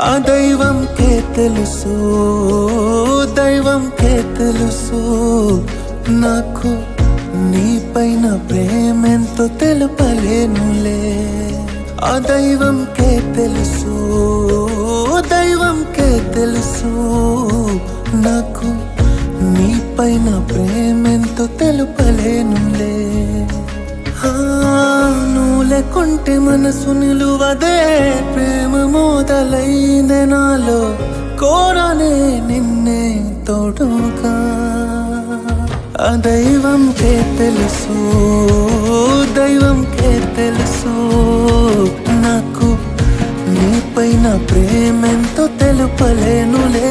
ఆ దైవంకే తెలుసు దైవంకే తెలుసు నాకు నీపైన ప్రేమెంతో తెలుపలేనులే ఆ దైవంకే తెలుసు దైవంకే తెలుసు నాకు నీపైన ప్రేమెంతో తెలుపలేనులే ఆ, నువ్వు లేకుంటే మనసు నిలువదే ప్రేమ మొదలైందే నాలో కోరనే నిన్నే తోడుగా ఆ దైవంకే తెలుసు దైవంకే తెలుసు నాకు నీపైన ప్రేమెంతో తెలుపలేనులే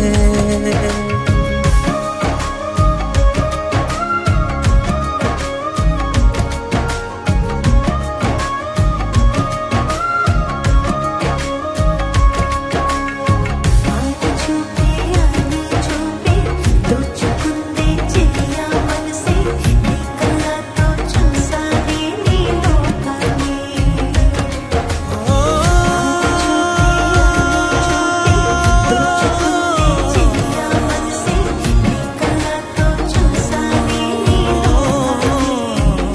ఆట చూపే ఆని చూపే దోచుకుందే చెయ్యా మనసే నీ కళ్ళతో చూసానే నీ లోకాన్ని దోచుకుందే చెయ్యా మనసే నీ కళ్ళతో చూసానే నీ లోకాన్ని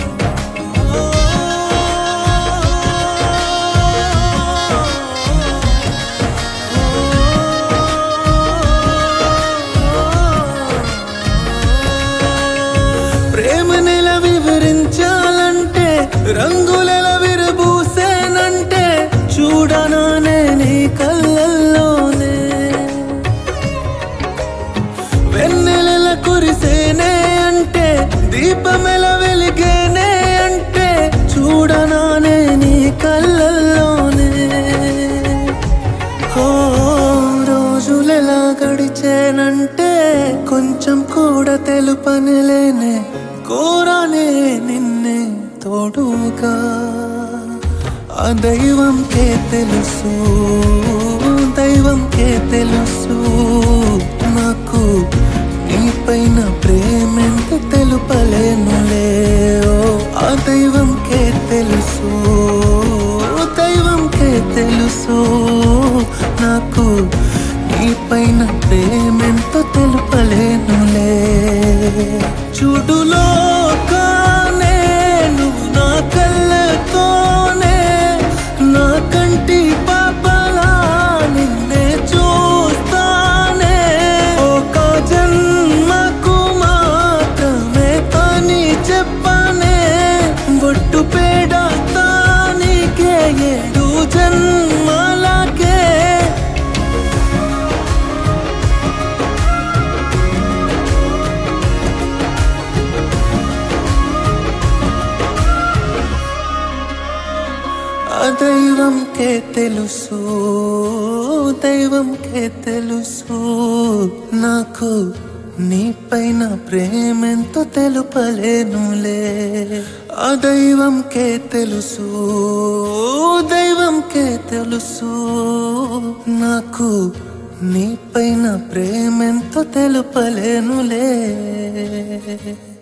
ప్రేమనెల వివరించాలంటే రంగులెల విరబూసేనంటే చూడనానే నీ కళ్ళల్లోనే వెన్నెలల కురిసేనే అంటే దీపమెల వెలిగేనే అంటే చూడనానే నీ కళ్ళల్లోనే ఓ రోజులెలా గడిచేనంటే కొంచెం కూడా తెలుపనిలేనే కోరానే నిన్నే తోడుగా ఆ దైవంకే తెలుసు దైవంకే తెలుసు నాకు నీపైన ప్రేమెంత తెలుపలేనులే ఓ ఆ దైవంకే తెలుసు దైవంకే తెలుసు నాకు నీపైన ప్రేమెంత తెలుపలేనులే చూడులో కానే నువ్వు నా కళ్ళతోనే నా కంటి పాపలా నిన్నే చూస్తానే ఒక జన్మకు మాత్రమే అని చెప్పనే బొట్టు పేడ తానికే ఏడు జన్మలకే ఆ దైవంకే తెలుసు దైవంకే తెలుసు నాకు నీపైన ప్రేమెంతో తెలుపలేనులే ఆ దైవంకే తెలుసు దైవంకే తెలుసు నాకు నీపైన ప్రేమెంతో తెలుపలేనులే